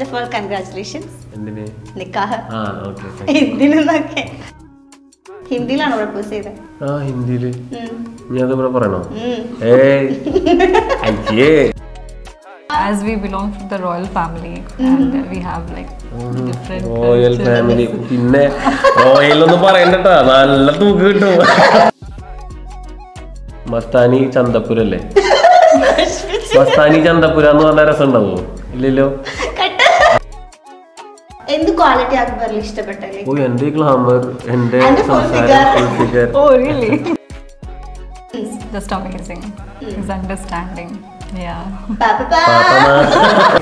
First of all congratulations എന്തിന് നിക്കാഹ് ആ ഓക്കെ ഹിന്ദിയിലെന്നൊക്കെ ഹിന്ദിയിലാണോ പ്രപ്പോസ് ചെയ്തത് ആ ഹിന്ദിയില് ഉം. ഞാൻ അതിവിടെ പറയണോ ഉം. ഏയ് അയ്യേ As we belong from the royal family and we have like different royal cultures. Family പിന്നെ റോയൽ ഒന്നും പറയണ്ടട്ടാ നല്ല തൂക്ക് കിട്ടും മസ്താനി ചന്തപുരല്ലേ മസ്താനി ചന്തപുര എന്ന് പറഞ്ഞ രസം ഉണ്ടാവോ ഇല്ലല്ലോ കട്ട്. എന്ത് ക്വാളിറ്റി അക്ബറിൽ ഇഷ്ടപ്പെട്ടല്ലേ ഓ എന്റെ ഗ്ലാമർ എന്റെ And full സംസാരം figure. full figure. Oh, really? It's just amazing. His understanding. Yeah. പാപ്പ പാ. പാപ്പമാ.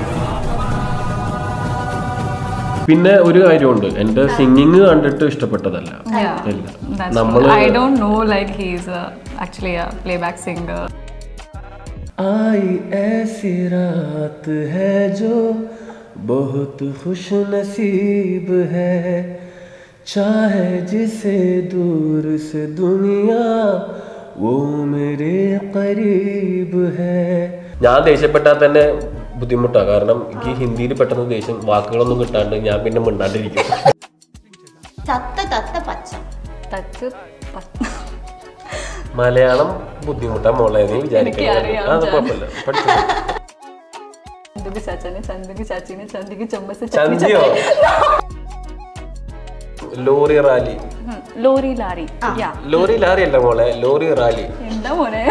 പിന്നെ ഒരു കാര്യമുണ്ട് എന്റെ സിംഗിങ് കണ്ടിട്ട് ഇഷ്ടപ്പെട്ടതല്ല Yeah. ഇല്ല That's നമ്മള് true. I don't know like he's a, actually a playback singer. आई ऐसी रात है जो बहुत खुश नसीब है चाहे जिसे दूर से दुनिया वो मेरे करीब है ഞാൻ ദേഷ്യപ്പെട്ടാൽ തന്നെ ബുദ്ധിമുട്ടാണ് കാരണം എനിക്ക് ഹിന്ദിയിൽ പെട്ടെന്ന് ദേഷ്യം വാക്കുകളൊന്നും കിട്ടാണ്ട് ഞാൻ പിന്നെ മിണ്ടാണ്ടിരിക്കും ചത്ത ചത്ത പച്ച That's it. മലയാളം ബുദ്ധിമുട്ടാ മോളെ നീ വിചാരിക്കുന്നത് എനിക്കറിയാം, അത് ജാൻ. കുഴപ്പമില്ല പഠിച്ചോ. चंदू की चाचा ने चंदू की चाची ने चंदू की चम्मच से ചന്തിയോ ലോറി റാലി ലോറി ലാറി യാ ലോറി ലാറി അല്ല മോളെ ലോറി റാലി എന്താ മോനെ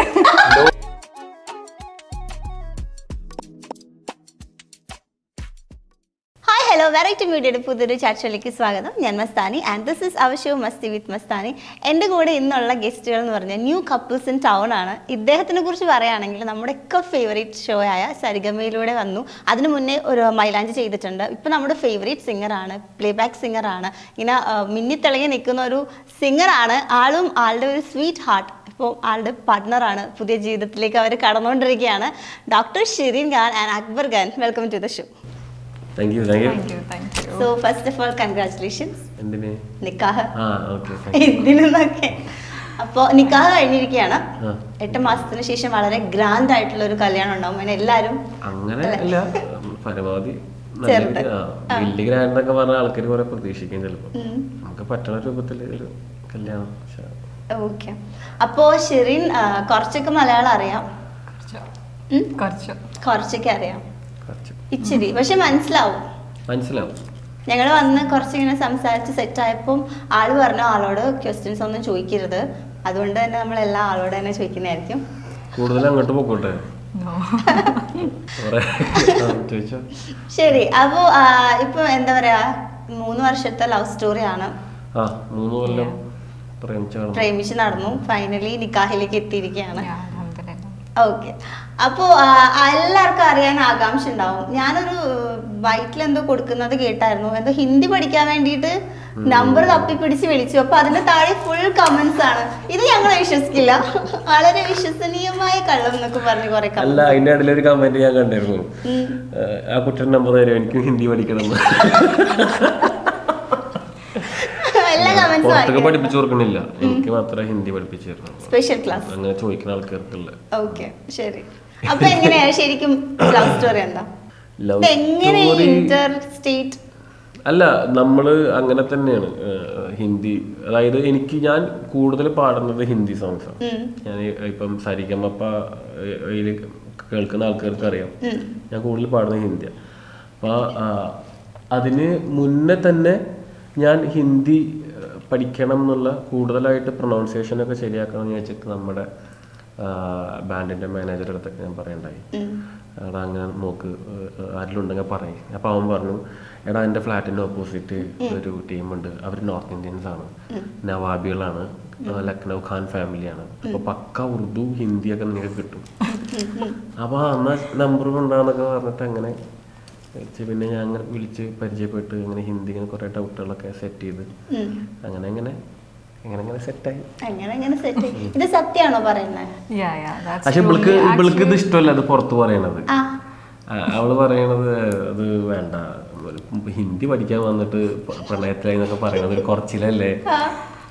ഹായ് ഹലോ വെറൈറ്റി മീഡിയയുടെ പുതിയൊരു ചർച്ചയിലേക്ക് സ്വാഗതം ഞാൻ Mastani and this is our show Masti with Mastani എൻ്റെ കൂടെ ഇന്നുള്ള ഗസ്റ്റുകൾ എന്ന് പറഞ്ഞാൽ ന്യൂ കപ്പിൾസ് ഇൻ ടൗൺ ആണ് ഇദ്ദേഹത്തിനെ കുറിച്ച് പറയുകയാണെങ്കിൽ നമ്മുടെയൊക്കെ ഫേവറേറ്റ് ഷോ ആയ സരിഗമയിലൂടെ വന്നു അതിന് മുന്നേ ഒരു മൈലാഞ്ചി ചെയ്തിട്ടുണ്ട് ഇപ്പം നമ്മുടെ ഫേവറേറ്റ് സിംഗറാണ് പ്ലേ ബാക്ക് സിംഗറാണ് ഇങ്ങനെ ആ, മിന്നിത്തിളങ്ങി നിൽക്കുന്ന ഒരു സിംഗറാണ് ആളും ആളുടെ ഒരു സ്വീറ്റ് ഹാർട്ട് ഇപ്പോൾ ആളുടെ പാർട്ട്ണറാണ് പുതിയ ജീവിതത്തിലേക്ക് അവർ കടന്നുകൊണ്ടിരിക്കുകയാണ് doctor Shirin Khan and Akbar Khan welcome to the show thank you thank you thank you thank you so first of all congratulations എന്തിന് നിക്കാഹ് ആ ഓക്കെ ഇതിനൊക്കെ അപ്പോൾ നിക്കാഹ് കഴിഞ്ഞിരിക്കുകയാണ് ആ. എട്ട് മാസത്തിന് ശേഷം വളരെ ഗ്രാൻഡ് ആയിട്ടുള്ള ഒരു കല്യാണം ഉണ്ടാവും അങ്ങനെ എല്ലാവരും അങ്ങനെ അല്ല പരമാവധി നല്ല ചെറുത്. രീതി- ആ, വലിയ ഗ്രാൻഡ് എന്നൊക്കെ പറഞ്ഞ ആൾക്കാർ കുറെ പ്രതീക്ഷിക്കും ചിലപ്പോ നമുക്ക് പറ്റണ രൂപത്തിൽ ഒരു കല്യാണം പക്ഷെ ഓക്കെ അപ്പോൾ ഷിറിൻ ആ, കുറച്ചൊക്കെ മലയാളം അറിയാം ഉം? കുറച്ചു കുറച്ചൊക്കെ അറിയാം കുറച്ച് ഇച്ചിരി പക്ഷെ മനസ്സിലാവും മനസ്സിലാവും ഞങ്ങൾ വന്ന് കുറച്ചിങ്ങനെ സംസാരിച്ച് സെറ്റ് ആയപ്പം ആള് പറഞ്ഞു ആളോട് ക്വസ്റ്റ്യൻസ് ഒന്നും ചോദിക്കരുത് അതുകൊണ്ട് തന്നെ നമ്മൾ എല്ലാ ആളോട് തന്നെ ചോദിക്കുന്നതായിരിക്കും കൂടുതൽ അങ്ങോട്ട് പോക്കോട്ടെ നോ കുറെ ആ, ചോദിച്ചോ ശരി അപ്പോൾ ഇപ്പൊ എന്താ പറയാ മൂന്ന് വർഷത്തെ ലവ് സ്റ്റോറിയാണ് ആ മൂന്ന് കൊല്ലം പ്രേമിച്ച കാണും പ്രേമിച്ച് നടന്നു ഫൈനലി നിക്കാഹിലേക്ക് എത്തിയിരിക്കുകയാണ് Yeah, alhamdulillah. ഓക്കെ അപ്പോൾ എല്ലാവർക്കും അറിയാൻ ആകാംക്ഷ ഉണ്ടാവും ഞാനൊരു വൈറ്റിൽ എന്തോ കൊടുക്കുന്നത് കേട്ടായിരുന്നു എന്തോ ഹിന്ദി പഠിക്കാൻ വേണ്ടിയിട്ട് നമ്പർ തപ്പി പിടിച്ച് വിളിച്ചു അപ്പൊ അതിന്റെ താഴെ ഫുൾ കമന്റ്സ് ആണ് ഇത് ഞങ്ങൾ വിശ്വസിക്കില്ല വളരെ വിശ്വസനീയമായ കള്ളം എന്നൊക്കെ പറഞ്ഞ് കുറെ അല്ല കമന്റ് അതിന്റെ ഇടയിൽ ഒരു കമന്റ് ഞാൻ കണ്ടായിരുന്നു ആ, ആ കുട്ടിയുടെ നമ്പർ തരും എനിക്കും ഹിന്ദി പഠിക്കണം എന്ന്. എല്ലാ കമന്റ്സും പുറത്തൊക്കെ പഠിപ്പിച്ചു കൊടുക്കണില്ല എനിക്ക് മാത്രമേ ഹിന്ദി പഠിപ്പിച്ചു തരുന്നു സ്പെഷ്യൽ ക്ലാസ് അങ്ങനെ ചോദിക്കുന്ന ആൾക്കാർക്കുള്ള ഓക്കെ ശരി അപ്പൊ എങ്ങനെയാ ശരിക്കും ലവ് സ്റ്റോറി എന്താ ലവ് ഇത് എങ്ങനെ സ്റ്റോറി ഇന്റർ സ്റ്റേറ്റ് അല്ല നമ്മള് അങ്ങനെ തന്നെയാണ് ഏഹ്, ഹിന്ദി അതായത് എനിക്ക് ഞാൻ കൂടുതൽ പാടുന്നത് ഹിന്ദി സോങ്സ് ആണ് ഞാൻ ഈ- ഇപ്പം സരിഗമപ്പ ഇതിൽ കേൾക്കുന്ന ആൾക്കാർക്ക് അറിയാം ഞാൻ കൂടുതൽ പാടുന്നത് ഹിന്ദിയാണ് അപ്പോൾ അതിന് മുന്നേ തന്നെ ഞാൻ ഹിന്ദി ഏഹ്, പഠിക്കണം എന്നുള്ള കൂടുതലായിട്ട് പ്രൊണൗൺസിയേഷൻ ഒക്കെ ശരിയാക്കണം എന്ന് വെച്ചിട്ട് നമ്മുടെ ബാൻഡിന്റെ മാനേജറുടെ അടുത്തൊക്കെ ഞാൻ പറയണ്ടായി എടാ അങ്ങനെ നോക്ക് ഏഹ് ആരെങ്കിലും ഉണ്ടെങ്കിൽ പറയും അപ്പോൾ അവൻ പറഞ്ഞു എടാ എൻ്റെ ഫ്ലാറ്റിൻ്റെ ഓപ്പോസിറ്റ് ഒരു ടീമുണ്ട് അവർ നോർത്ത് ഇന്ത്യൻസ് ആണ് നവാബികളാണ് ഏഹ് ലക്നൗ ഖാൻ ഫാമിലിയാണ് അപ്പോൾ പക്ക ഉറുദു ഹിന്ദിയൊക്കെ നിനക്ക് കിട്ടും അപ്പോൾ അന്ന് നമ്പർ കൊണ്ടാന്നൊക്കെ പറഞ്ഞിട്ട് അങ്ങനെ വിളിച്ച് പിന്നെ ഞാൻ അങ്ങനെ വിളിച്ച് പരിചയപ്പെട്ട് അങ്ങനെ ഹിന്ദി ഇങ്ങനെ കുറേ ഡൗട്ടുകളൊക്കെ സെറ്റ് ചെയ്ത് അങ്ങനെ അങ്ങനെ അങ്ങനെ അങ്ങനെ സെറ്റായി അങ്ങനെ അങ്ങനെ സെറ്റ് ഇത് സത്യാണോ പറയുന്നത് Yeah, yeah, that's പക്ഷെ true. ഇവൾക്ക് Actually- ഇവൾക്ക് ഇത് ഇഷ്ടമല്ല അത് പുറത്ത് പറയണത് ആ ആ, അവള് പറയണത് അത് വേണ്ട ഹിന്ദി പഠിക്കാൻ വന്നിട്ട് പ- പ്രണയത്തിലായി എന്നൊക്കെ പറയണത് ഒരു കുറച്ചിലല്ലേ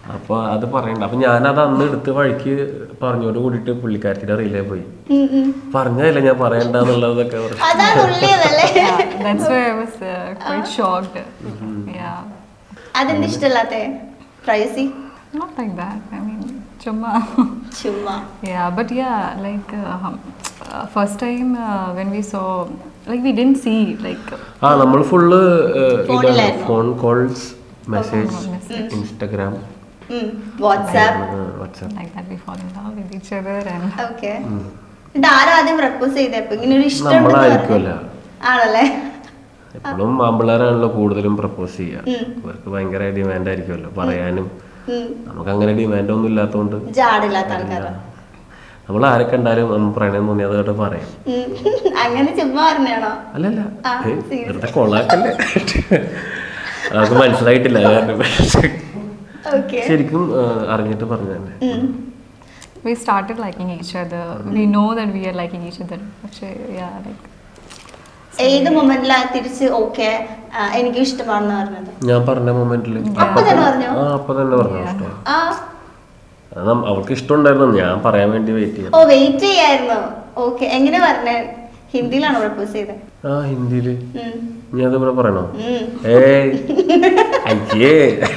അപ്പൊ അത് പറയണ്ട അപ്പൊ ഞാനത് അന്ന് എടുത്ത് വഴിക്ക് പറഞ്ഞോട് കൂടിയിട്ട് പുള്ളിക്കാരത്തിന്റെ റീലേ പോയി ഉം, ഉം. പറഞ്ഞതല്ലേ ഞാൻ പറയണ്ടെന്നുള്ളതൊക്കെ പറഞ്ഞു അതാ തുള്ളിയതല്ലേ Yeah, that's why I was uh, quite shocked. Yeah. അതെന്ത് ഇഷ്ടമല്ലാത്ത privacy Not like that. I mean, chumma. ചുമ്മാ yeah, but yeah, like uh, um, uh, first time uh, when we saw, like we didn't see like ആ നമ്മൾ full ഇതാണ് ഫോണിലായിരുന്നോ? Phone calls message message. Instagram WhatsApp WhatsApp like that we fall in love with each other and okay ഇത് ആരാദ്യം propose ചെയ്തപ്പോ ഇങ്ങനെ ഒരു ഇഷ്ടം ഉണ്ടെന്ന് നമ്മളായിരിക്കുമല്ല പറഞ്ഞ്? ആണല്ലേ എപ്പോഴും മാമ്പിള്ളേരാണല്ലോ കൂടുതലും പ്രപ്പോസ് ചെയ്യുക അവർക്ക് ഭയങ്കര ഡിമാൻഡ് ആയിരിക്കുമല്ലോ പറയാനും ഉം. നമുക്ക് അങ്ങനെ ഡിമാൻഡ് ഒന്നും ഇല്ലാത്തതുകൊണ്ട് ജാടില്ലാത്ത ആൾക്കാരാ നമ്മൾ ആരെ കണ്ടാലും നമ്മൾ പ്രണയം തോന്നി അതോട്ട് പറയും ഉം. അങ്ങനെ ചുമ്മാ പറഞ്ഞാണോ അല്ലല്ല ആ, ഏയ്, serious. വെറുതെ കൊള്ളാക്കല്ലേ നമുക്ക് മനസ്സിലായിട്ടില്ല അത് കാരണം. ഓക്കെ ശരിക്കും ആ, അറിഞ്ഞിട്ട് പറഞ്ഞു തന്നെ we started liking each other. We know that we are liking each other. Actually, yeah, like ഏത് മൊമെന്റിലാ തിരിച്ച് ഓക്കെ എനിക്ക് ഇഷ്ടമാണെന്ന് പറഞ്ഞത് ഞാൻ പറഞ്ഞ മൊമെന്റിൽ അപ്പൊ തന്നെ പറഞ്ഞോ ആ അപ്പൊ തന്നെ പറഞ്ഞു ഇഷ്ടം ആ അത് നം- അവൾക്ക് ഇഷ്ടമുണ്ടായിരുന്നു ഞാൻ പറയാൻ വേണ്ടി വെയിറ്റ് ചെയ്യാം ഓ വെയിറ്റ് ചെയ്യായിരുന്നു ഓക്കെ എങ്ങനെ പറഞ്ഞേ ഹിന്ദിയിലാണോ പ്രപ്പോസ് ചെയ്തത് ആ ഹിന്ദിയില് ഉം. നീ അതിവിടെ പറയണോ ഉം. ഏയ് അയ്യേ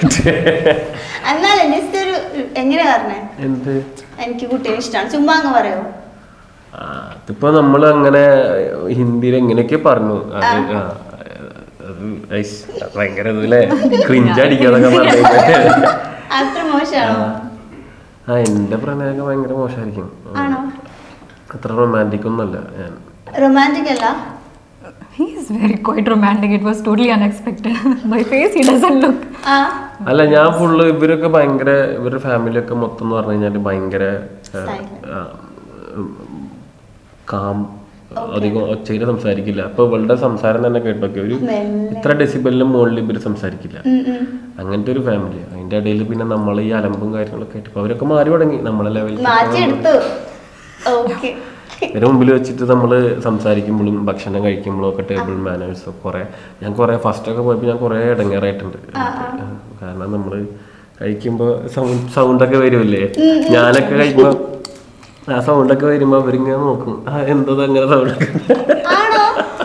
എന്നാലും ജസ്റ്റ് ഒരു എങ്ങനെ പറഞ്ഞേ എന്ത് എനിക്ക് കുട്ടീനെ ഇഷ്ടമാണ് ചുമ്മാ അങ്ങ് പറയോ ആ, അതിപ്പോ നമ്മൾ അങ്ങനെ ഹിന്ദിയിൽ എങ്ങനെയൊക്കെ പറഞ്ഞു അത് ആ, അത് ഐസ്, ഭയങ്കര ഇതല്ലേ ക്രിഞ്ചടിക്കാതൊക്കെ പറഞ്ഞു അത്ര മോശമാണോ ആ എന്റെ പ്രണയമൊക്കെ ഭയങ്കര മോശമായിരിക്കും ആണോ അത്ര റൊമാൻറ്റിക് ഒന്നുമല്ല ഞാൻ റൊമാൻറ്റിക് അല്ല he is very quite romantic. It was totally unexpected. By face, he doesn't look. ആ അല്ല ഞാൻ ഫുള്ള് ഇവരൊക്കെ ഭയങ്കര ഇവരുടെ ഫാമിലിയൊക്കെ മൊത്തം എന്ന് പറഞ്ഞു കഴിഞ്ഞാൽ ഭയങ്കര കാം അധികം ഒച്ചയിൽ സംസാരിക്കില്ല അപ്പൊ ഇവളുടെ സംസാരം തന്നെ കേട്ടോക്കെ ഒരു ഇത്ര ഡെസിബലിന് മുകളിൽ ഇവര് സംസാരിക്കില്ല ഉം, ഉം. അങ്ങനത്തെ ഒരു ഫാമിലി അതിന്റെ ഇടയിൽ പിന്നെ നമ്മൾ ഈ അലമ്പും കാര്യങ്ങളൊക്കെ ആയിട്ട് ഇപ്പൊ അവരൊക്കെ മാറി തുടങ്ങി നമ്മളെ ലെവലിൽ മാറ്റിയെടുത്തു ഓക്കെ ഇവരെ മുമ്പിൽ വെച്ചിട്ട് നമ്മൾ സംസാരിക്കുമ്പോഴും ഭക്ഷണം കഴിക്കുമ്പോഴും ഒക്കെ ടേബിൾ മാനേഴ്സ് കുറെ ഞാൻ കുറെ ഫസ്റ്റ് ഒക്കെ പോയപ്പോൾ ഞാൻ കുറെ ഇടങ്ങേറായിട്ടുണ്ട് കാരണം നമ്മൾ കഴിക്കുമ്പോൾ സൗണ്ട് സൗണ്ടൊക്കെ വരുമല്ലേ ഞാനൊക്കെ കഴിക്കുമ്പോൾ ആ സൗണ്ടൊക്കെ വരുമ്പോൾ അവരിങ്ങനെ നോക്കും ആ എന്തത് അങ്ങനെ സൗണ്ട് ആണോ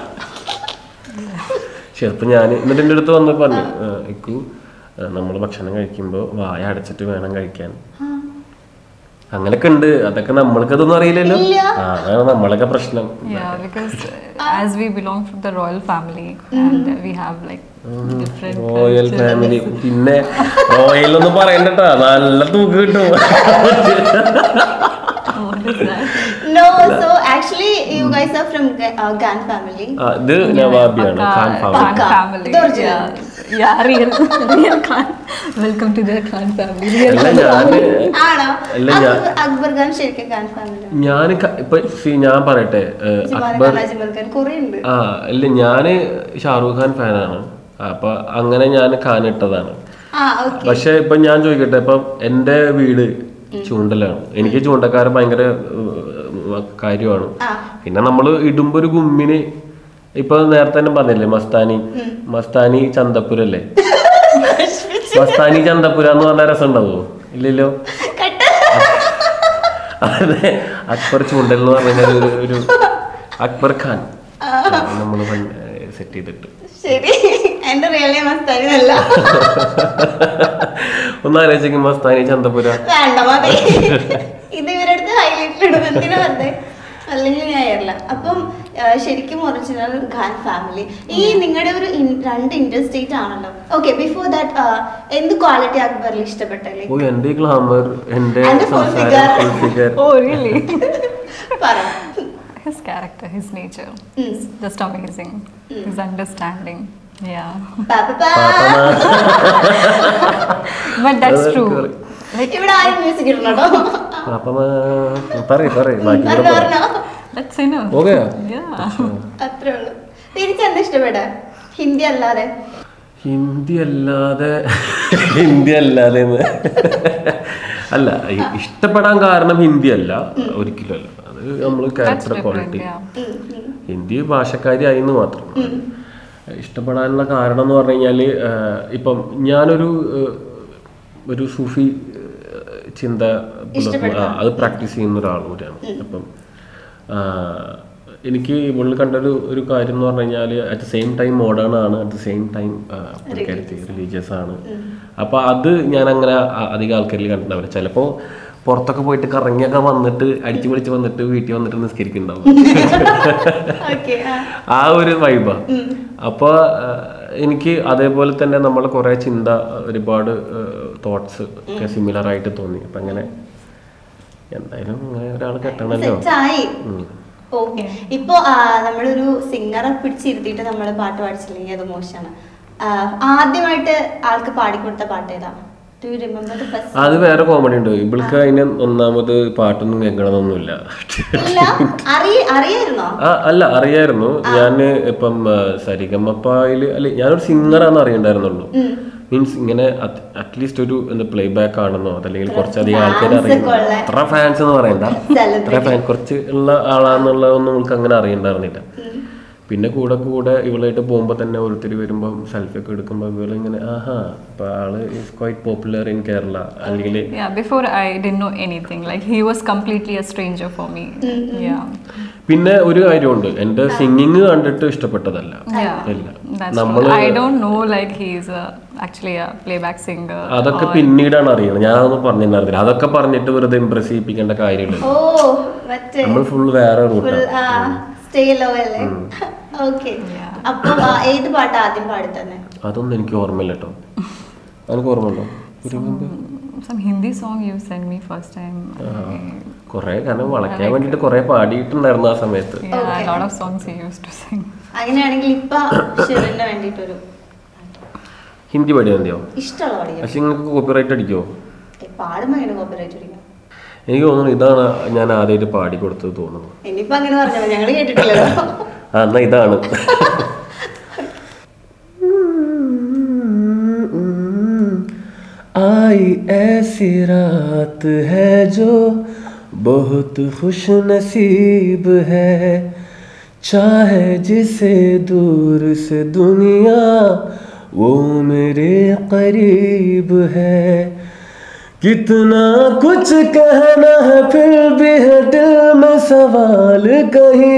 പക്ഷെ അപ്പൊ ഞാൻ എന്നിട്ട് എൻ്റെ അടുത്ത് വന്ന് പറഞ്ഞു ഇക്കു നമ്മൾ ഭക്ഷണം കഴിക്കുമ്പോൾ വായ അടച്ചിട്ട് വേണം കഴിക്കാൻ അങ്ങനൊക്കെ ഉണ്ട് അതൊക്കെ നമ്മൾക്കതൊന്നും അറിയില്ലല്ലോ ഇല്ല. ആ അതാണ് നമ്മളൊക്കെ പ്രശ്നം Yeah, because uh, as we belong from the royal family and uh, we have like different royal cultures. Family പിന്നെ റോയൽ ഒന്നും പറയണ്ടട്ടാ നല്ല തൂക്ക് കിട്ടും What is that? No so actually you guys are from Khan family ആ, ഇത് നവാബിയാണ് Khan Khan family Pakka. family. ഇത് original. Yeah, yeah, real, real Khan. Welcome to the Khan family. Real അല്ല ഞാന് ആണോ അല്ല, ഞാൻ- അക്ബർ- അക്ബർ ഖാൻ ശരിക്കും ഖാൻ ഫാമിലി ഞാൻ ഇപ്പൊ see, ഞാൻ പറയട്ടെ ഏഹ്, അക്ബർ ഖാൻ അജ്മൽ ഖാൻ കുറെ ഉണ്ട് ആ ഇല്ല ഞാന് ഷാറൂഖ് ഖാൻ ഫാനാണ് അപ്പൊ അങ്ങനെ ഞാൻ ഖാൻ ഇട്ടതാണ് ആ ഓക്കെ പക്ഷെ ഇപ്പൊ ഞാൻ ചോദിക്കട്ടെ ഇപ്പൊ എന്റെ വീട് ചൂണ്ടലാണ് എനിക്ക് ചൂണ്ടക്കാരൻ ഭയങ്കര ഏഹ്, കാര്യമാണ് ആ പിന്നെ നമ്മൾ ഇടുമ്പോ ഒരു ഗുമ്മിന് ഇപ്പൊ നേരത്തെ തന്നെ പറഞ്ഞില്ലേ മസ്താനി മസ്താനി ചന്തപ്പുരല്ലേ മസ്താനി ചന്തപ്പുര എന്ന് പറഞ്ഞ രസം ഉണ്ടാവോ ഇല്ലല്ലോ കട്ട അതെ അക്ബർ ചൂണ്ടൽ എന്ന് പറഞ്ഞ ഒരു ഒരു അക്ബർ ഖാൻ നമ്മൾ സെറ്റ് ചെയ്തിട്ട് ശരി എന്റെ റിയൽ നെയിം മസ്താനി അല്ല ഒന്ന് ആലോചിക്കും മസ്താനി ചന്തപ്പുര വേണ്ട മതി ഇത് ഇവരുടെ അടുത്ത് ഹൈലൈറ്റിൽ ഇടും എന്തിനാ വെറുതെ അല്ലെങ്കിൽ ഞാൻ ഏറില്ല അപ്പം ആ, ശരിക്കും ഒറിജിനൽ ഖാൻ ഫാമിലി ഈ നിങ്ങളുടെ ഒരു ഇൻ- രണ്ട് ഇൻഡർസ്റ്റേറ്റ് ആണല്ലോ ഓക്കെ ബിഫോർ ദാറ്റ് എന്ത് ക്വാളിറ്റി അക്ബറിൽ ഇഷ്ടപ്പെട്ടല്ലേ ഓ എന്റെ ഗ്ലാമർ എന്റെ And full സംസാരം figure. full figure. Oh, really? പറ his character, his nature, Mm. is just amazing. His understanding. Yeah. പാപ്പ പാ. പാപ്പമാ. But that's അതൊക്കെ true. പറയും. Like, ഇവിടെ ആരും മ്യൂസിക് ഇടണോ പാപ്പമാ. പറയ് പറയ് ബാക്കി കൂടെ പറഞ്ഞോ പറ. പറഞ്ഞോ that's enough. ഓക്കെയാ Yeah. അത്രേ ഉള്ളൂ തിരിച്ചെന്താ ഇഷ്ടപ്പെടാ ഹിന്ദി അല്ലാതെ ഹിന്ദി അല്ലാതെ ഹിന്ദി അല്ലാതെ എന്ന്. അല്ല ഈ ഇഷ്ടപ്പെടാൻ കാരണം ഹിന്ദി അല്ല ഒരിക്കലും അല്ല അത് നമ്മൾ That's character different. Quality Yeah. ഉം, ഉം. ഹിന്ദി ഭാഷക്കാരി ആയിന്ന് മാത്രം ഇഷ്ടപ്പെടാനുള്ള കാരണം എന്ന് പറഞ്ഞു കഴിഞ്ഞാൽ ഇപ്പം ഞാനൊരു ഏഹ്, ഒരു സൂഫി ഏഹ്, ചിന്ത പുലർത്തുന്ന ആ, അത് പ്രാക്ടീസ് ചെയ്യുന്ന ഒരാൾ കൂടിയാണ് അപ്പം ആ, എനിക്ക് ഇവളിൽ കണ്ടൊരു ഒരു കാര്യം എന്ന് പറഞ്ഞു കഴിഞ്ഞാൽ at the same time modern ആണ് at the same time religious ആണ് അപ്പൊ അത് ഞാൻ അങ്ങനെ അ- അധികം ആൾക്കാരിൽ കണ്ടിട്ടുണ്ടാവില്ല ചിലപ്പോ പുറത്തൊക്കെ പോയിട്ട് കറങ്ങിയൊക്കെ വന്നിട്ട് അടിച്ചു പൊളിച്ച് വന്നിട്ട് വീട്ടിൽ വന്നിട്ട് നിസ്കരിക്കുന്നുണ്ടാവും ഓക്കെ ആ ഒരു വൈബ അപ്പൊ ആ, എനിക്ക് അതേപോലെ തന്നെ നമ്മൾ കുറെ ചിന്ത ഒരുപാട് തോട്ട്സ് ഒക്കെ സിമിലർ ആയിട്ട് തോന്നി അപ്പൊ അങ്ങനെ എന്തായാലും അങ്ങനെ ഒരാൾ കെട്ടണല്ലോ സെറ്റായി ഉം. ഓക്കെ ഇപ്പൊ ആ, നമ്മളൊരു സിംഗറെ പിടിച്ചിരുത്തിയിട്ട് നമ്മൾ പാട്ട് പാടിച്ചില്ലെങ്കിൽ അത് മോശമാണ് ആ, ആദ്യമായിട്ട് ആൾക്ക് പാടിക്കൊടുത്ത പാട്ട് ഏതാ do you remember the first അത് വേറെ കോമഡി ഉണ്ട് ഇവൾക്ക് അതിന് ഒന്നാമത് പാട്ടൊന്നും കേൾക്കണമെന്നൊന്നുമില്ല ഇല്ല അറിയ അറിയായിരുന്നോ ആ അല്ല അറിയായിരുന്നു ഞാൻ ഇപ്പം ആ, സരിഗമപ്പയില് അല്ലെ ഞാനൊരു സിംഗറാന്ന് അറിയണ്ടായിരുന്നുള്ളൂ മീൻസ് ഇങ്ങനെ അറ്റ്ലീസ്റ്റ് ഒരു എന്താ പ്ലേ ബാക്ക് ആണെന്നോ അതല്ലെങ്കിൽ കുറച്ചധികം ആൾക്കാർ fans അറിയുന്നു ഒക്കെ ഉള്ള. അത്ര ഫാൻസ് എന്ന് പറയണ്ട Celebrity. അത്ര ഫാൻ കുറച്ച് ഉള്ള ആളാന്നുള്ളതൊന്നും നമുക്ക് അങ്ങനെ അറിയണ്ടായിരുന്നില്ല പിന്നെ കൂടെ കൂടെ ഇവളായിട്ട് പോകുമ്പോൾ തന്നെ ഓരോരുത്തർ വരുമ്പോൾ സെൽഫി ഒക്കെ എടുക്കുമ്പോൾ ഇവളിങ്ങനെ ആഹാ അപ്പൊ ആള് is quite popular in Kerala അല്ലെങ്കിൽ Yeah, before I didn't know anything. Like he was completely a stranger for me. Yeah. പിന്നെ ഒരു കാര്യമുണ്ട് എന്റെ സിംഗിങ് കണ്ടിട്ട് ഇഷ്ടപ്പെട്ടതല്ല Yeah. ഇല്ല That's നമ്മള് true. I don't know like he's a, actually a playback singer. അതൊക്കെ പിന്നീടാണ് അറിയണത് ഞാനതൊന്നും പറഞ്ഞിട്ടുണ്ടായിരുന്നില്ല അതൊക്കെ പറഞ്ഞിട്ട് വെറുതെ ഇംപ്രസ് ചെയ്യിപ്പിക്കേണ്ട കാര്യമില്ല ഓ മറ്റേ നമ്മൾ ഫുൾ വേറെ ഫുൾ റൂട്ടാണ് സ്റ്റേ ലോ അല്ലേ ഓക്കെ അപ്പൊ ആ, ഏത് പാട്ട് ആദ്യം പാടി തന്നെ അതൊന്നും എനിക്ക് ഓർമ്മയില്ല കേട്ടോ എനിക്ക് ഓർമ്മയുണ്ടോ ഒരു മുമ്പ് Some Hindi song you sent me first time. കൊറേ കാരണം വളയ്ക്കാൻ വേണ്ടിട്ട് കൊറേ പാടിയിട്ടുണ്ടായിരുന്നു ആ സമയത്ത് Yeah, a lot of songs he used to sing. അങ്ങനെയാണെങ്കിൽ ഇപ്പൊ ഷിറിന് വേണ്ടിട്ടൊരു ഹിന്ദി പാടിയാൽ മതിയോ ഇഷ്ടമുള്ള പാടിയോ പക്ഷെ നിങ്ങൾക്ക് കോപ്പിറൈറ്റ് അടിക്കുമോ പാടുമ്പോ എങ്ങനെ കോപ്പറേറ്റ് അടിക്കും എനിക്ക് തോന്നുന്നു ഇതാണ് ഞാൻ ആദ്യമായിട്ട് പാടി കൊടുത്തത് തോന്നുന്നു ഇനിയിപ്പോ അങ്ങനെ പറഞ്ഞോ ഞങ്ങള് കേട്ടിട്ടില്ലല്ലോ ആ എന്നാ ഇതാണ് आई ऐसी रात है जो बहुत खुश नसीब है चाहे जिसे दूर से दुनिया वो मेरे करीब है कितना कुछ कहना है फिर भी है दिल में सवाल कहीं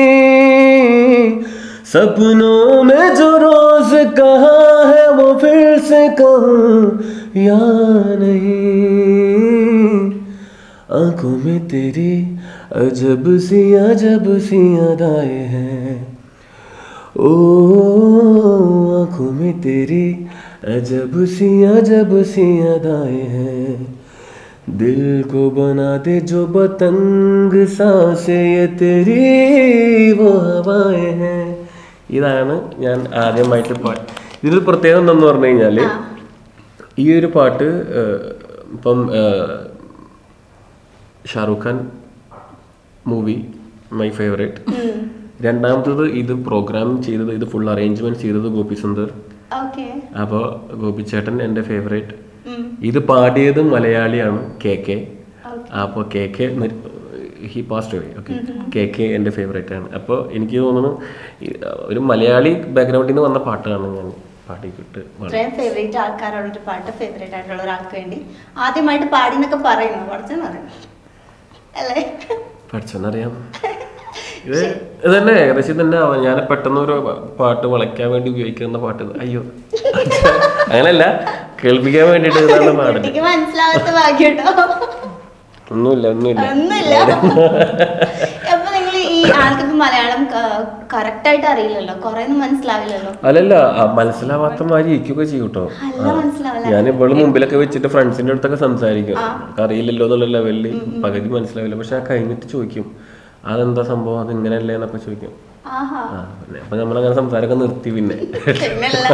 सपनों में जो रोज कहा है वो फिर से कहूँ या नहीं आंखों में तेरी अजब सी अजब सी अदाएं हैं ओ आंखों में तेरी अजब सी अजब सी अदाएं हैं दिल को बना दे जो बतंग सांसे ये तेरी वो हवाएं हैं ഇതാണ് ഞാൻ ആദ്യമായിട്ട് പാട്ട് ഇതിൽ പ്രത്യേകത എന്തെന്ന് പറഞ്ഞു കഴിഞ്ഞാൽ ഈ ഒരു പാട്ട് ഏഹ്, ഇപ്പം ഏഹ്, Shahrukh Khan movie my favourite രണ്ടാമത്തത് ഇത് പ്രോഗ്രാം ചെയ്തത് ഇത് ഫുൾ അറേഞ്ച്മെന്റ് ചെയ്തത് ഗോപി സുന്ദർ ഓക്കെ അപ്പോൾ ഗോപിച്ചേട്ടൻ എൻ്റെ ഫേവറേറ്റ് ഇത് പാടിയത് മലയാളിയാണ് കെ കെ അപ്പോൾ K K he passed away okay K K എൻ്റെ ഫേവറേറ്റ് ആണ് അപ്പോൾ എനിക്ക് തോന്നുന്നു ഈ, ഒരു മലയാളി ബാക്ക്ഗ്രൗണ്ടിൽ നിന്ന് വന്ന പാട്ടാണ് ഞാൻ പാടിക്കിട്ട് വളരെ ഇത്രയും ഫേവറേറ്റ് ആൾക്കാരോട് ഒരു പാട്ട് ഫേവറേറ്റ് ആയിട്ടുള്ള ഒരാൾക്ക് വേണ്ടി ആദ്യമായിട്ട് പാടി എന്നൊക്കെ പറയുന്നു കുറച്ചെന്ന് പറയുന്നു അല്ലേ പഠിച്ചെന്നറിയാം ഇത് ഇത് തന്നെ ഏകദേശം തന്നെ ആവാം. ഞാൻ പെട്ടെന്ന് ഒരു പാട്ട് വളയ്ക്കാൻ വേണ്ടി ഉപയോഗിക്കുന്ന പാട്ട് ഇത്. അയ്യോ അങ്ങനല്ല കേൾപ്പിക്കാൻ വേണ്ടിയിട്ട് ഇതാണ് പാടല് കുട്ടിക്ക് മനസ്സിലാവാത്ത ഭാഗ്യട്ടോ ഒന്നുമില്ല ഒന്നുമില്ല ഒന്നുമില്ല അപ്പൊ നിങ്ങൾ ഈ ആൾക്കിപ്പോ മലയാളം കറക്റ്റ് ആയിട്ട് അറിയില്ലല്ലോ കൊറേ ഒന്നും മനസ്സിലാവില്ലല്ലോ അല്ലല്ല ആ, മനസ്സിലാവാത്ത മാതിരി ഇരിക്കുകയൊക്കെ ചെയ്യും കേട്ടോ അല്ല മനസ്സിലാവില്ല ഞാൻ ഇവള് മുമ്പിലൊക്കെ വെച്ചിട്ട് ഫ്രണ്ട്സിന്റെ അടുത്തൊക്കെ സംസാരിക്കും നമുക്ക് അറിയില്ലല്ലോ എന്നുള്ള ലെവലിൽ പകുതി മനസ്സിലാവില്ല പക്ഷെ ആ കഴിഞ്ഞിട്ട് ചോദിക്കും അതെന്താ സംഭവം അത് ഇങ്ങനെയല്ലേ എന്നൊക്കെ ചോദിക്കും ആഹാ ആ പിന്നെ അപ്പൊ നമ്മളങ്ങനെ സംസാരമൊക്കെ നിർത്തി പിന്നെ പിന്നല്ല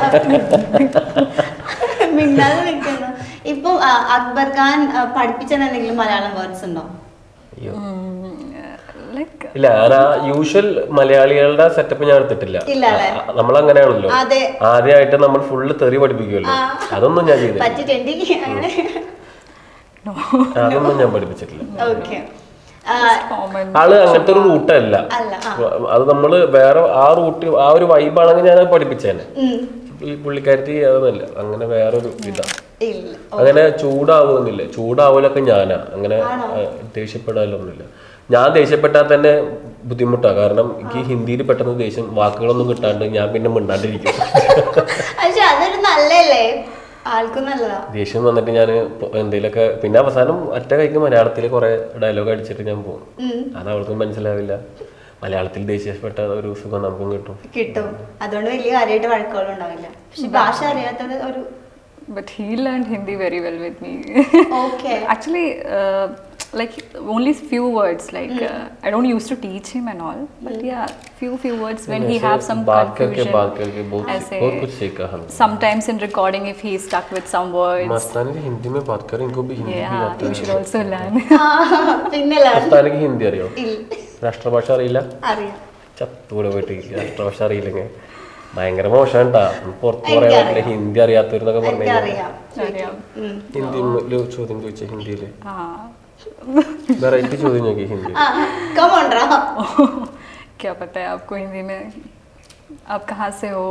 മിണ്ടാതെ നിൽക്കുന്നു ഇപ്പൊ ആ, അക്ബർ ഖാൻ ആ, പഠിപ്പിച്ചത് എന്തെങ്കിലും മലയാളം വേർഡ്സ് ഉണ്ടോ അയ്യോ like ഇല്ല ഞാൻ ആ യൂഷ്വൽ മലയാളികളുടെ സെറ്റപ്പ് ഞാൻ എടുത്തിട്ടില്ല ഇല്ല അല്ലേ? നമ്മൾ അങ്ങനെയാണല്ലോ അതെ ആദ്യമായിട്ട് നമ്മൾ ഫുള്ള് തെറി പഠിപ്പിക്കുമല്ലോ അതൊന്നും ഞാൻ ചെയ്തില്ല പറ്റിട്ടെങ്കിൽ അങ്ങനെ അതൊന്നും ഞാൻ പഠിപ്പിച്ചിട്ടില്ല ഓക്കെ common. ആള് അങ്ങനത്തെ ഒരു റൂട്ടല്ല അല്ല ആ അത് നമ്മള് വേറെ ആ റൂട്ട് ആ ഒരു വൈബാണെങ്കിൽ ഞാൻ അത് പഠിപ്പിച്ചേനെ ഈ പുള്ളിക്കാരത്തി അതൊന്നുമല്ല അങ്ങനെ വേറൊരു ഇതാ ഇല്ല അങ്ങനെ ചൂടാവുന്നില്ല ചൂടാവലൊക്കെ ഞാനാ അങ്ങനെ ആ, ദേഷ്യപ്പെടാനൊന്നുമില്ല ഞാൻ ദേഷ്യപ്പെട്ടാൽ തന്നെ ബുദ്ധിമുട്ടാണ് കാരണം എനിക്ക് ഹിന്ദിയിൽ പെട്ടെന്ന് ദേഷ്യം വാക്കുകളൊന്നും കിട്ടാണ്ട് ഞാൻ പിന്നെ മിണ്ടാണ്ടിരിക്കും പക്ഷെ അതൊരു നല്ലല്ലേ ആൾക്കും നല്ലതാ ദേഷ്യം വന്നിട്ട് ഞാൻ എന്തെങ്കിലുമൊക്കെ പിന്നെ അവസാനം ഒറ്റ കൈക്ക് മലയാളത്തിൽ കുറെ ഡയലോഗ് അടിച്ചിട്ട് ഞാൻ പോകും അത് അവൾക്കും മനസ്സിലാവില്ല മലയാളത്തിൽ ദേഷ്യപ്പെട്ട ഒരു സുഖം നമുക്കും കിട്ടും കിട്ടും അതുകൊണ്ട് വലിയ കാര്യമായിട്ട് വഴക്കുകളും ഉണ്ടാവില്ല പക്ഷെ ഭാഷ അറിയാത്തത് ഒരു But he learned Hindi very well with me. Okay. Actually, uh, like only few words. Like uh, I don't used to teach him and all, but yeah, few few words when he ऐसे have some बात करके confusion. बात करके बहुत ऐसे बहुत कुछ सीखा हम sometimes in recording if he is stuck with some words. मस्तानी जी हिंदी में बात करें इनको भी हिंदी भी Yeah, आती you है should also learn. ആ, പിന്നെ learn. മസ്താനിക്ക് ഹിന്ദി അറിയോ ഇല്ല രാഷ്ട്രഭാഷ അറിയില്ല അറിയാം ചത്തൂടെ പോയിട്ട് രാഷ്ട്രഭാഷ അറിയില്ലെങ്കിൽ ഭയങ്കര മോശം കേട്ടാ പുറത്ത് പറയാൻ പറ്റില്ല ഹിന്ദി അറിയാത്തവരെന്നൊക്കെ പറഞ്ഞു കഴിഞ്ഞാൽ എനിക്കറിയാം അറിയാം. ഉം. ഹിന്ദി ചോദ്യം ചോദിച്ച ഹിന്ദിയില് हाँ വെറൈറ്റി ചോദ്യം നോക്കി ഹിന്ദി ആ കമോണ്ട്രാ क्या पता है आपको हिंदी में आप कहाँ से हो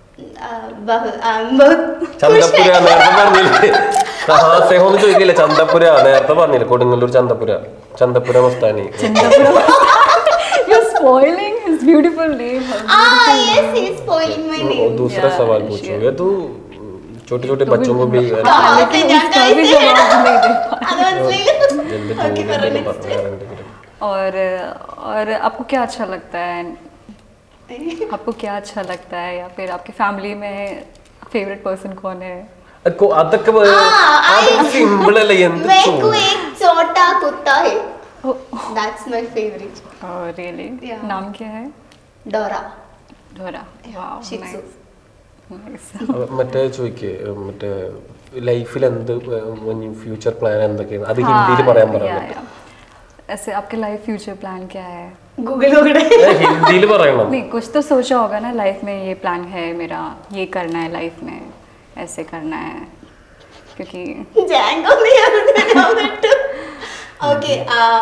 ചന്തപുര നേരത്തെ പറഞ്ഞില്ലേ കഹാസേഹോന്ന് ചോദിക്കില്ല ചന്തപുര നേരത്തെ പറഞ്ഞില്ലേ Kodungallur Chandapura Chandapura Mastani You're spoiling his beautiful name. ആ yes he is spoiling my name और दूसरा Yeah, सवाल sure. पूछो ये तो छोटे छोटे बच्चों को भी ആദ്യം ഞാൻ उसका भी ചോദിച്ചേ. जवाब नहीं दे पाए। അത് മനസ്സിലായില്ല जल्दी ഓക്കെ പറ जल्दी നെക്സ്റ്റ് പറയാറുണ്ടെങ്കിലും और और आपको क्या अच्छा लगता है आपको क्या अच्छा लगता है या फिर आपकी फैमिली में फेवरेट पर्सन कौन है അതൊക്കെ അതൊക്കെ അതൊക്കെ സിമ്പിൾ അല്ലേ എന്ത് मेरे को ചോ- एक छोटा कुत्ता है दैट्स माय फेवरेट और रियली Yeah. नाम क्या है डोरा डोरा वाओ Shih Tzu. नाइस അവ- മറ്റേ ചോദിക്കേ മറ്റേ ലൈഫിൽ എന്ത് ഫ്യൂച്ചർ പ്ലാൻ എന്തൊക്കെയാണ് അത് ഹിന്ദിയിൽ പറയാൻ പറയാം ऐसे आपके लाइफ फ्यूचर प्लान क्या है गूगल गूगल ഹിന്ദിയിൽ പറയണം नहीं कुछ तो सोचा होगा ना लाइफ में ये प्लान है मेरा ये करना है लाइफ में ऐसे करना है क्योंकि जैंगो नहीं आता ओके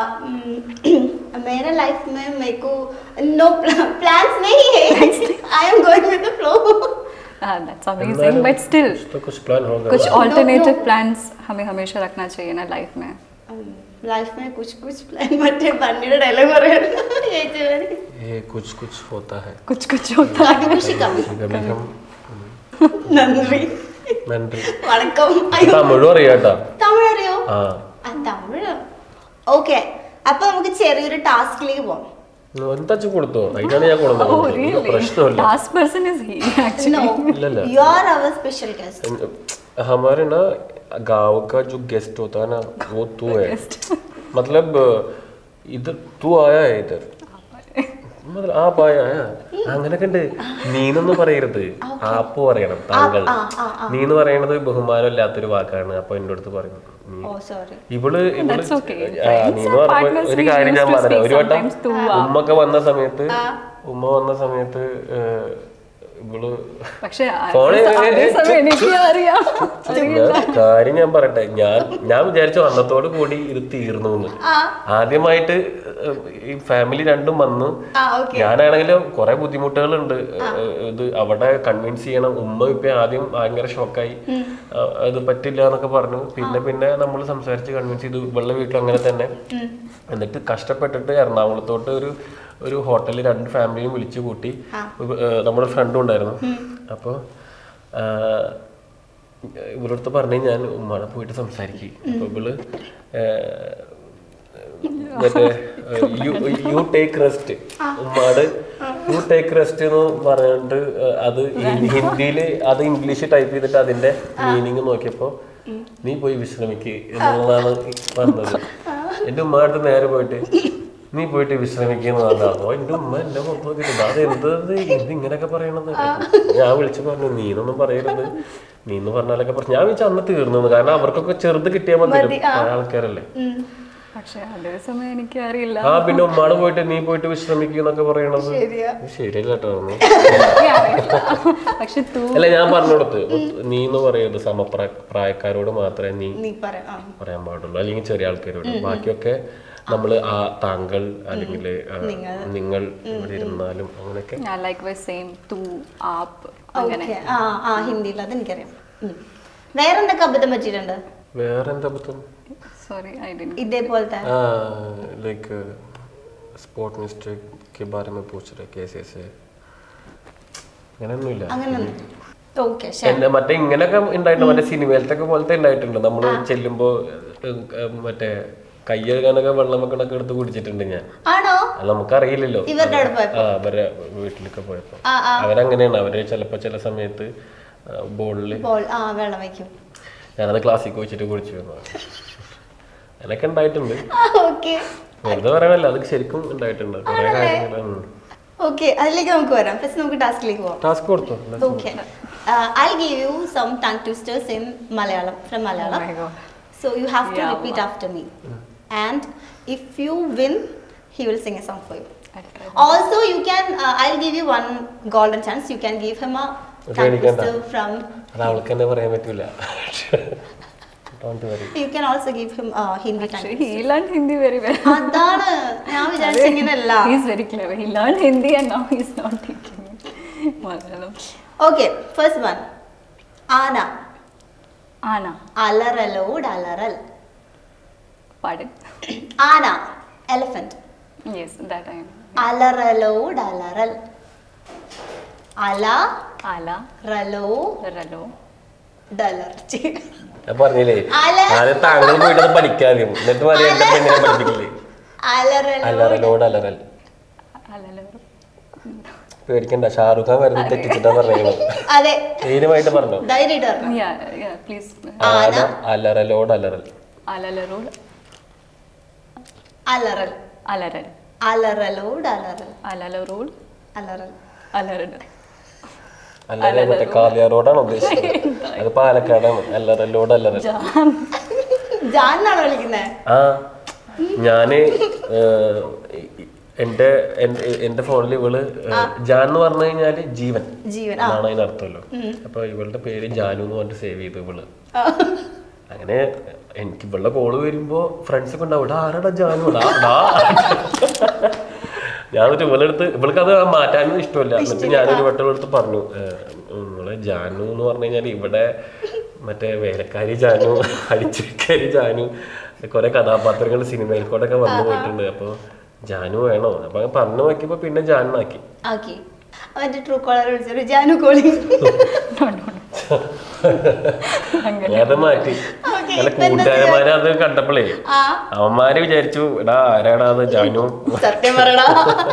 मेरा लाइफ में मेरे को नो प्लान्स नहीं है I am going with the flow that's amazing but still तो कुछ प्लान होगा कुछ No, ऑल्टरनेटिव no. प्लान्स हमें हमेशा रखना चाहिए ना लाइफ में लाइफ में कुछ कुछ प्लान മറ്റേ പന്നിയുടെ ഡയലോഗ് പറയണം ये कुछ कुछ होता है कुछ कुछ होता है കാട്ടുകൃഷി കമ്മി കभी हम നന്ദി നന്ദി വണക്കം അയ്യോ തമിഴും അറിയാട്ടാ തമിഴ് അറിയോ ആ ആ തമിഴ് ഓക്കെ അപ്പൊ നമുക്ക് ചെറിയൊരു ടാസ്കിലേക്ക് പോവാം എന്താ കൊടുത്തോ അതിനാണ് ഞാൻ Oh, കൊടുത്തത് really? പ്രശ്നമില്ല Last person is he, actually. No ಇಲ್ಲ, ಇಲ್ಲ. You are our special guest हमारे ना गांव का जो गेस्ट होता है ना वो तू है मतलब इधर तू आया है इधर मतलब आप आया है അങ്ങനൊക്കെ ഉണ്ട് നീന്നൊന്നും പറയരുത് ആപ്പ് പറയണം താങ്കൾ ആ, ആ, ആ. നീ എന്ന് പറയുന്നത് ബഹുമാനം ഇല്ലാത്തൊരു വാക്കാണ് അപ്പൊ എന്റെ അടുത്ത് പറയും നീ. ഓ സോറി ഇവള് ഇവള് That's okay. ആ, Friends നീ and എന്ന് പറഞ്ഞപ്പോ partners ഒരു we കാര്യം used ഞാൻ to പറഞ്ഞു speak ഒരു വട്ടം sometimes too, ആ. ഉമ്മൊക്കെ വന്ന സമയത്ത് ഉമ്മ വന്ന സമയത്ത് ഏഹ്, ഇവള് പക്ഷേ ആ- ഫോണിൽ അതേ ഇങ്ങനെ സമയം എനിക്ക് അറിയാം ഞാൻ കാര്യം ഞാൻ പറയട്ടെ ഞാൻ ഞാൻ വിചാരിച്ചു അന്നത്തോട് കൂടി ഇത് തീർന്നു എന്ന് ആദ്യമായിട്ട് ഏഹ്, ഈ ഫാമിലി രണ്ടും വന്നു ആ ഓക്കെ ഞാനാണെങ്കിലും കുറെ ബുദ്ധിമുട്ടുകളുണ്ട് ഏഹ്, ഇത് അവിടെ കൺവിൻസ് ചെയ്യണം ഉമ്മ ഇപ്പൊ ആദ്യം ഭയങ്കര ഷോക്കായി അത് പറ്റില്ല എന്നൊക്കെ പറഞ്ഞു പിന്നെ പിന്നെ നമ്മൾ സംസാരിച്ച് കൺവിൻസ് ചെയ്തു ഇവളുടെ വീട്ടിൽ അങ്ങനെ തന്നെ എന്നിട്ട് കഷ്ടപ്പെട്ടിട്ട് എറണാകുളത്തോട്ട് ഒരു ഒരു ഹോട്ടലിൽ രണ്ട് ഫാമിലിയും വിളിച്ചു കൂട്ടി ഇവ- ഏഹ്, നമ്മുടെ ഫ്രണ്ടും ഉണ്ടായിരുന്നു അപ്പോൾ ഇവരടുത്ത് പറഞ്ഞു ഞാൻ ഉമ്മാടെ പോയിട്ട് സംസാരിക്കും അപ്പൊ ഇവള് ഏഹ്, മറ്റേ യു ടേക്ക് റെസ്റ്റ് ഉമ്മാട് യു ടേക്ക് റെസ്റ്റ് എന്ന് പറഞ്ഞിട്ട് ഏഹ്, അത് ഹിന്ദിയില് അത് ഇംഗ്ലീഷ് ടൈപ്പ് ചെയ്തിട്ട് അതിന്റെ മീനിങ് നോക്കിയപ്പോ നീ പോയി വിശ്രമിക്ക് എന്നുള്ളതാണ് പറഞ്ഞത് എന്റെ ഉമ്മാടുത്ത് നേരെ പോയിട്ട് നീ പോയിട്ട് വിശ്രമിക്കുന്ന പറഞ്ഞാണോ എന്റെ ഉമ്മ എന്നെ മൊത്തം നോക്കിയിട്ട് അത് എന്തത് ഇത് ഇങ്ങനെയൊക്കെ പറയണത് ഞാൻ വിളിച്ചു പറഞ്ഞു നീന്നൊന്നും പറയരുത് നീ എന്ന് പറഞ്ഞാലൊക്കെ പറഞ്ഞു ഞാൻ വിളിച്ചു അന്ന് തീർന്നു കാരണം അവർക്കൊക്കെ ചെറുത് കിട്ടിയാൽ മതി ആൾക്കാരല്ലേ പക്ഷേ അതേ സമയം എനിക്ക് അറിയില്ല ആ പിന്നെ ഉമ്മാട് പോയിട്ട് നീ പോയിട്ട് വിശ്രമിക്കുക എന്നൊക്കെ പറയണത് ശരിയല്ല കേട്ടോ നീ. പക്ഷെ തൂ അല്ല ഞാൻ പറഞ്ഞു കൊടുത്ത് നീ എന്ന് പറയരുത് സമപ്രായ പ്രായക്കാരോട് മാത്രമേ നീ നീ പറയാം ആ. പറയാൻ പാടുള്ളൂ അല്ലെങ്കിൽ ചെറിയ ആൾക്കാരോട് ബാക്കിയൊക്കെ നമ്മൾ ആ താങ്കൾ അല്ലെങ്കിൽ നിങ്ങൾ ഇവിടെ ഇരുന്നാലും അങ്ങനെയൊക്കെ ലൈക്ക് വൈ സെയിം തൂ ആപ്പ് അങ്ങനെ ഓക്കെ ആ ആ ഹിന്ദിയിൽ അത് എനിക്കറിയാം ഉം. വേറെന്തൊക്കെ അബദ്ധം പറ്റിയിട്ടുണ്ട് വേറെ എന്താ പറ്റും सॉरी आई डिडंट ഇതേപോലത്തെ लाइक स्पोर्ट मिस्टेक के बारे में पूछ रहे कैसे ऐसे അങ്ങനെയൊന്നുമില്ല അങ്ങനെ ഓക്കെ ശരി എന്നെ മറ്റേ ഇങ്ങനെയൊക്കെ ഉണ്ടായിട്ടുണ്ട് മറ്റേ സിനിമയിലത്തെ പോലത്തെ ഉണ്ടായിട്ടുണ്ട് നമ്മൾ ചെല്ലുമ്പോ ഏഹ്, ഏഹ്, മറ്റേ കൈ കഴുകാനൊക്കെ വെള്ളം വെക്കണൊക്കെ എടുത്ത് കുടിച്ചിട്ടുണ്ട് ഞാൻ ആണോ അത് നമുക്കറിയില്ലല്ലോ ഇവരുടെ അവിടെ പോയപ്പോ? ആ അവരെ വീട്ടിലൊക്കെ പോയപ്പോ ആ ആ അവരങ്ങനെയാണ് അവര് ചിലപ്പോ ചില സമയത്ത് ബോളില് ബോൾ ആ വെള്ളം വയ്ക്കും ഞാനത് ക്ലാസ്സിൽ വെച്ചിട്ട് കുടിച്ചു വന്നു അങ്ങനെയൊക്കെ ഉണ്ടായിട്ടുണ്ട് ഓക്കെ വെറുതെ പറയണല്ലോ അത് ശരിക്കും ഉണ്ടായിട്ടുണ്ട് കുറെ കാര്യങ്ങൾ ഓക്കെ അതിലേക്ക് നമുക്ക് വരാം ഫസ്റ്റ് നമുക്ക് ടാസ്കിലേക്ക് പോവാം ടാസ്ക് കൊടുത്തു Okay. Uh, I'll give you some tongue twisters in Malayalam, from Oh Malayalam. my god. So you have to Yeah, repeat wow. after me. And if you win, he will sing a song for you. I'll try. Also, you can, uh, I'll give you one golden chance. You can give him a tongue പേടിക്കണ്ട. twister from, അത് അവൾക്ക് തന്നെ പറയാൻ പറ്റൂല Don't worry. you can also give him a Hindi tongue Actually, twister. he learned Hindi very well. അതാണ് ഞാൻ വിചാരിച്ച ഇങ്ങനെയല്ല He's very clever. He learned Hindi and now he's not teaching me Malayalam. Okay first one ആന Anna. അലറലോട് അലറൽ Pardon? ആന elephant Yes, that I am. അലറലോട് അലറൽ അല Ala. റലോ Ralo. ഡലർച്ചി ഞാൻ പറഞ്ഞില്ലേ അല. ആദ്യം താങ്കൾ പോയിട്ട് അത് പഠിക്കാതെ എന്നിട്ട് പറയാം എന്റെ പെണ്ണിനെ പഠിപ്പിക്കില്ലേ അലറലോ അലറലോട് അലറൽ Alala. പേടിക്കണ്ട ഷാറുഖ് ഖാൻ വരുന്നത് തെറ്റിച്ചിട്ടാ പറഞ്ഞത് അതെ ധൈര്യമായിട്ട് പറഞ്ഞോ ധൈര്യമായിട്ട് പറഞ്ഞു Yeah, yeah, please. ആന അലറലോട് അലറൽ Alalarol. അലറൽ Alaral. അലറലോട് അലറൽ Alalarol. അലറൽ Alaral. അല്ലറ മറ്റേ കാലിയ റോഡാണ് ഉദ്ദേശിച്ചത് അത് പാലക്കാടാണ് അല്ലറലോട് അലറൽ Jan. ജാൻ എന്നാണോ വിളിക്കുന്നത് ആ ഞാന് ഏഹ്, എന്റെ എന്റെ- എന്റെ ഫോണിൽ ഇവള് ഏഹ്, ജാൻ എന്ന് പറഞ്ഞു കഴിഞ്ഞാല് ജീവൻ ജീവൻ ആ എന്നാണ് അതിന് അർത്ഥമല്ലോ അപ്പൊ ഇവളുടെ പേര് ജാനു എന്ന് പറഞ്ഞിട്ട് സേവ് ചെയ്തു ഇവള് അങ്ങനെ എനിക്ക് ഇവളുടെ കോള് വരുമ്പോ ഫ്രണ്ട്സ് ഒക്കെ ഉണ്ടാവും "എടാ, ആരാടാ ജാനു ഡാ, ഡാ." ഞാൻ എന്നിട്ട് ഇവളെടുത്ത് ഇവൾക്ക് അത് മാറ്റാനും ഇഷ്ടമല്ല എന്നിട്ട് ഞാനൊരു വട്ടം എടുത്ത് പറഞ്ഞു "ഏഹ്, നിങ്ങളെ ജാനു എന്ന് പറഞ്ഞു കഴിഞ്ഞാൽ ഇവിടെ മറ്റേ വേലക്കാരി ജാനു അടിച്ചക്കാരി ജാനു കുറെ കഥാപാത്രങ്ങൾ സിനിമയിൽ കൂടെ ഒക്കെ വന്നു പോയിട്ടുണ്ട് അപ്പൊ ജാനു വേണോ അപ്പൊ അങ്ങനെ പറഞ്ഞു നോക്കിയപ്പോ പിന്നെ ജാനാക്കി ഓക്കെ അവന്റെ ട്രൂ കോളർ വിളിച്ചൊരു ജാനു കോളി അത് മാറ്റി Okay, അല്ല ഇപ്പൊ എന്താ കൂട്ടുകാരന്മാരെ അത് കണ്ടപ്പോഴേ ആ അവന്മാര് വിചാരിച്ചു എടാ ആരാടാ അത് ജാനു സത്യം പറയടാ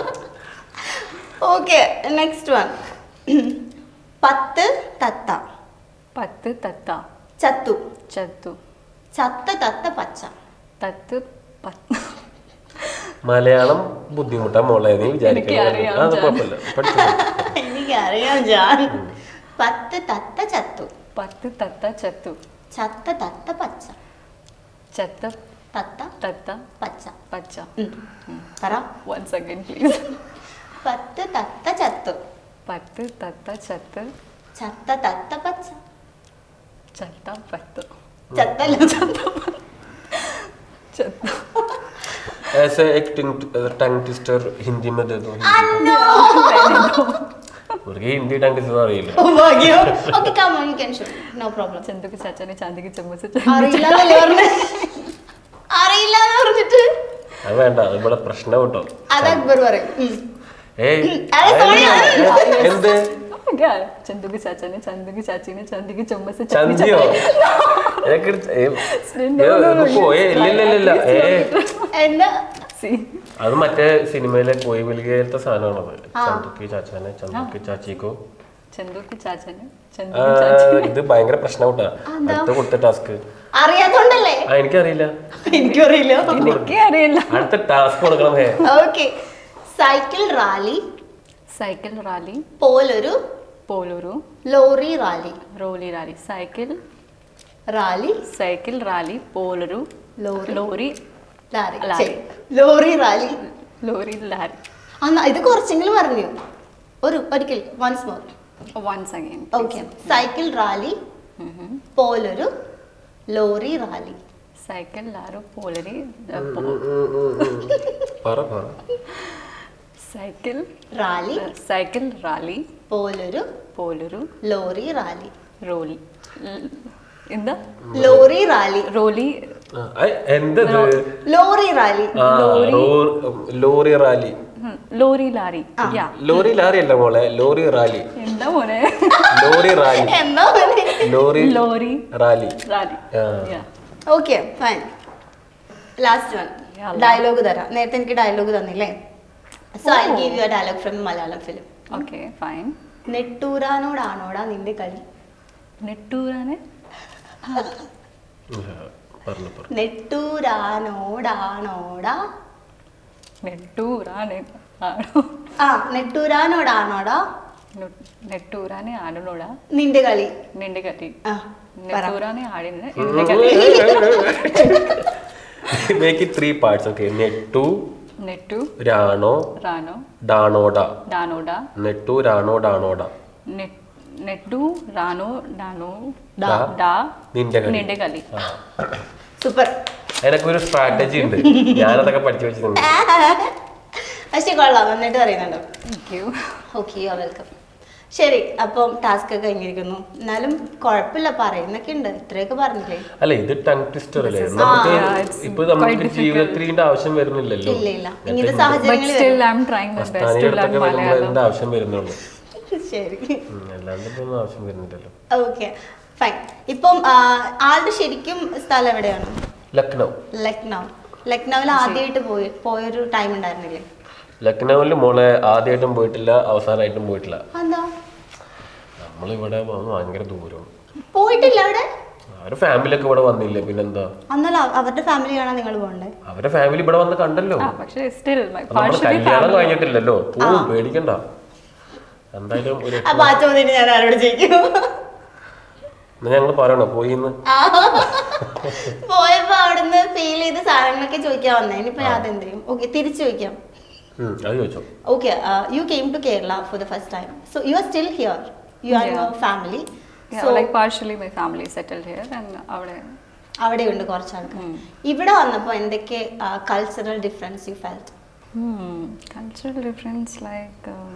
ഓക്കെ നെക്സ്റ്റ് വൺ പത്ത് തത്ത പത്ത് തത്ത ചത്തു ചത്തു ചത്ത തത്ത പച്ച തത്ത് പത്ത് മലയാളം ബുദ്ധിമുട്ടാ മോളെ നീ വിചാരിക്കുന്നത് എനിക്കറിയാം, അത് ജാൻ. കുഴപ്പമില്ല പഠിച്ചു എനിക്കറിയാം ജാൻ പത്ത് തത്ത ചത്തു പത്ത് തത്ത ചത്തു ചത്ത തത്ത പച്ച ചത്ത തത്ത തത്ത പച്ച പച്ച ഉം. പറ വൺസ് അഗൈൻ പ്ലീസ് പത്ത് തത്ത ചത്തു പത്ത് തത്ത ചത്ത് ചത്ത തത്ത പച്ച ചത്ത പത്ത് ചത്തല്ല ചത്ത ചത്ത ऐसे एक टंग ट्विस्टर हिंदी में दे दो मुझे हिंदी टंग ट्विस्टर അറിയില്ല ഭാഗ്യം okay come on you can show no problem ചന്തുക്ക് ചാച്ചാനെ ചാന്തിക്ക് ചമ്മച്ച് അറിയില്ലാന്നല്ലേ പറഞ്ഞേ അറിയില്ലാന്ന് പറഞ്ഞിട്ട് അത് വേണ്ട അത് ഇവിടെ പ്രശ്നം കേട്ടോ അത് അക്ബർ പറയും ഉം. ഏയ് അതെ, sorry, ഏ, എന്ത് ചന്തുക്ക് ചാച്ചാനെ ചന്തുക്ക് ചാച്ചീനെ ചന്തിക്ക് ചമ്മച്ച് ചന്തിയോ എനിക്ക് എടുത്ത് ഏ, ഏ, ഇത് പോയേ ഇല്ല ഇല്ല ഇല്ല ഇല്ല ഏ എന്താ സി അത് മറ്റേ സിനിമയിലെ കോയി വിളികത്തെ സാധനമാണത് ചന്തുക്കി ചാച്ചാനെ ചന്തുക്കി ചാച്ചിക്കോ ചന്തുക്ക് ചാച്ചാനെ ആ, ചന്തുക്ക് ചാച്ചി ഇത് ഭയങ്കര പ്രശ്നം കേട്ടാ അടുത്ത കൊടുത്ത ടാസ്ക് അറിയാത്തോണ്ടല്ലേ ആ എനിക്കറിയില്ല എനിക്കും അറിയില്ല എനിക്ക് അറിയില്ല അടുത്ത ടാസ്ക് കൊടുക്കണം hey okay cycle rally cycle rally പോലൊരു പോലൂരു ലോറി റാലി റോലി rally cycle rally cycle rally പോലൊരു ലോറി ലോറി ലാരി ലാരി. ശരി. ലോറി റാലി ലോറി ലാരി അന്ന് ഇത് കുറച്ചെങ്കിലും പറഞ്ഞു ഒരു ഒരിക്കൽ once more once again okay cycle rally പോലൊരു ലോറി റാലി സൈക്കിൾ ലാരു പോലരി പറ പറ സൈക്കിൾ റാലി സൈക്കിൾ റാലി പോലൊരു പോലൊരു ലോറി റാലി റോലി എന്താ ലോറി റാലി റോലി ആ, ഐ, എന്തത് ലോറി റാലി ആ, റോ- ലോറി റാലി ഉം, ലോറി ലാരി യാ ലോറി ലാറി അല്ല മോളെ ലോറി റാലി എന്താ മോനെ ലോറി റാലി എന്താ ലോറി ലോറി റാലി ലാരി ആ. Yeah okay fine last one dialogue തരാം നേരത്തെ എനിക്ക് ഡയലോഗ് തന്നില്ലേ so I give you dialogue from Malayalam film okay fine നെട്ടൂരാനോടാണോടാ നിന്റെ കളി നെട്ടൂരാനെ ഉം, പറഞ്ഞു പറഞ്ഞു നെട്ടൂരാനോടാണോടാ നെട്ടൂരാനെ ആണോ ആ നെട്ടൂരാനോടാണോടാ നെട്ടൂരാനെ ആടണോടാ നിന്റെ കളി നിന്റെ കത്തി ആ പറ നെട്ടൂരാനെ ആടിന് എന്റെ കത്തി make it three parts okay നെട്ടു നെട്ടു രാണോ റാനോ ഡാണോഡ ഡാനോഡ നെട്ടു രാണോ ഡാണോഡ നെ- നെട്ടു റാനോ ഡാനോ ഡാ. ഡാ നിന്റെ കളി നിന്റെ കളി ആ. സൂപ്പർ എനക്കൊരു സ്ട്രാറ്റജി ഉണ്ട് ഞാനതൊക്കെ പഠിച്ചു വെച്ചിട്ടുണ്ട് പക്ഷെ കൊള്ളാം എന്നിട്ട് പറയുന്നുണ്ടോ thank you okay you welcome ശരി അപ്പം ടാസ്ക് ഒക്കെ കഴിഞ്ഞിരിക്കുന്നു എന്നാലും കുഴപ്പമില്ല പറയുന്നൊക്കെ ഉണ്ട് ഇത്രയൊക്കെ പറഞ്ഞില്ലേ അല്ല ഇത് ടങ് ട്വിസ്റ്റർ അല്ലേ This is- നമുക്ക് yeah, it's ഇപ്പൊ നമുക്ക് quite difficult. ജീവിതത്തിൽ ഇതിന്റെ ആവശ്യം വരുന്നില്ലല്ലോ ഇല്ല ഇല്ല ഇങ്ങനത്തെ ബട്ട് സാഹചര്യങ്ങൾ still I am trying my best to learn സ്ഥാനീയടുത്തൊക്കെ വരുമ്പോൾ മലയാളം ഇതിന്റെ ആവശ്യം വരുന്നുള്ളൂ ശരി ഉം, അല്ലാണ്ട് ഇപ്പൊ ഒന്നും ആവശ്യം വരുന്നില്ലല്ലോ ഓക്കെ ഫൈൻ ഇപ്പം ആ, ആളുടെ ശരിക്കും സ്ഥലം എവിടെയാണ് ലക്നൗ ലക്നൗ ലക്നൗവിൽ ആദ്യമായിട്ട് പോയി പോയൊരു ടൈം ഉണ്ടായിരുന്നില്ലേ ലക്നൗവിൽ മോളെ ആദ്യമായിട്ടും പോയിട്ടില്ല അവസാനമായിട്ടും പോയിട്ടില്ല എന്താ നമ്മളിവിടെ വന്ന് ഭയങ്കര ദൂരം പോയിട്ടില്ല അവിടെ അവരുടെ ഫാമിലി ഒക്കെ ഇവിടെ വന്നില്ലേ പിന്നെന്താ അന്നല്ല അവരുടെ ഫാമിലി കാണാൻ നിങ്ങൾ പോകണ്ടേ അവരുടെ ഫാമിലി ഇവിടെ വന്ന് കണ്ടല്ലോ ആ പക്ഷേ സ്റ്റിൽ മൈ അപ്പൊ നമ്മുടെ പാർഷ്യലി കല്യാണം കഴിഞ്ഞിട്ടില്ലല്ലോ പോവും പേടിക്കണ്ട എന്തായാലും ഒരു അപ്പൊ ആ ചോദ്യം ഞാൻ ആരോട് ചോദിക്കും എന്നാ ഞങ്ങൾ പറയണോ പോയിന്ന് ആ. പോയപ്പോ അവിടുന്ന് ഫീൽ ചെയ്ത സാധനങ്ങളൊക്കെ ചോദിക്കാൻ വന്നേ ഇനിയിപ്പോ ഞാൻ അതെന്ത് ചെയ്യും ഓക്കെ തിരിച്ചു ചോദിക്കാം ഉം, അത് ചോദിച്ചോ okay you came to Kerala for the first time so you are still here you are your family so like partially my family settle here and അവിടെ അവിടെയുണ്ട് കുറച്ച് ആൾക്കാർ ഇവിടെ വന്നപ്പോൾ എന്തൊക്കെ cultural difference you felt Hmm, cultural difference like uh,